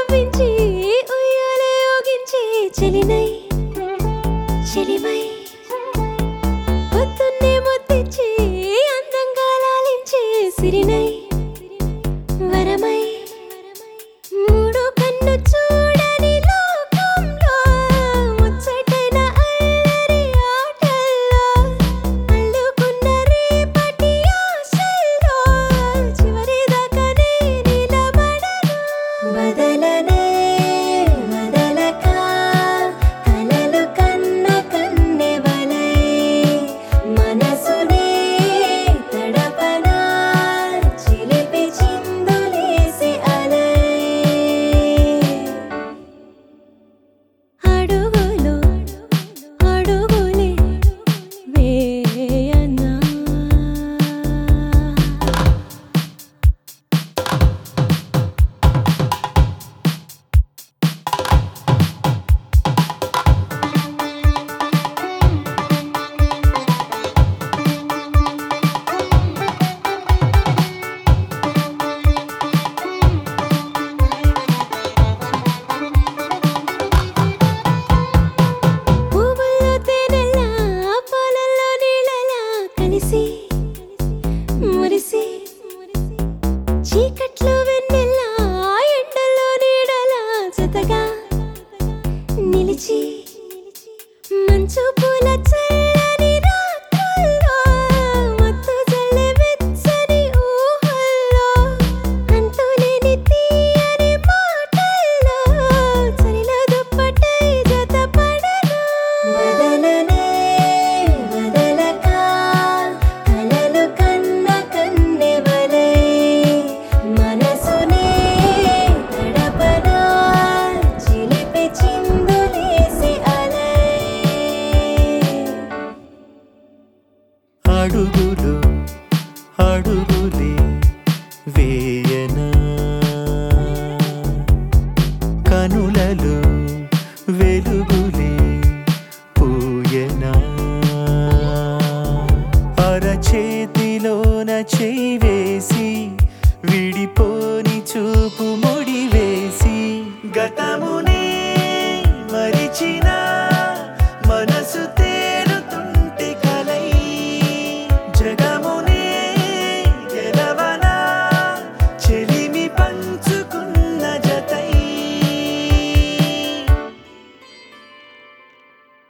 నవ్వించి ఉయ్యాలే ఊగించి చెలినై చెలిమై పొద్దున్నే ముద్దిచ్చి అందంగా లాలించి సిరినై వరమై మూడు కన్ను చూడని లోకంలో ముచ్చటైన అల్లరి ఆటల్లో అల్లుకున్న రేపటి ఆశల్లో చివరిదాకానే నిలబడను వదలనే వదలక కలలు కన్న కన్నెవలై మనసునే తడపనా చిలిపి చిందులేసి అలై అడుగులు అడుగులే వేయనా పువ్వుల్లో తేనెలా పొలంలో నీళ్ళలా కలిసి మురిసి చీకట్లో వెన్నెలా ఎండలో నీడలా జతగా నిలిచి మంచు పూల చల్లని రాత్రుల్లో మత్తు జల్లె వెచ్చని ఊహల్లో అంతులేని తీయని మాటల్లో చలిలో దుప్పటై జతపడను వదలనే వదలక కలలు కన్న కన్నెవలై మనసునే తడపనా చిలిపి చిందులేసి అలై అడుగులు అడుగులే వేయనా కనులలో వెలుగులే పూయనా అరచేతిలోన చేయి వేసి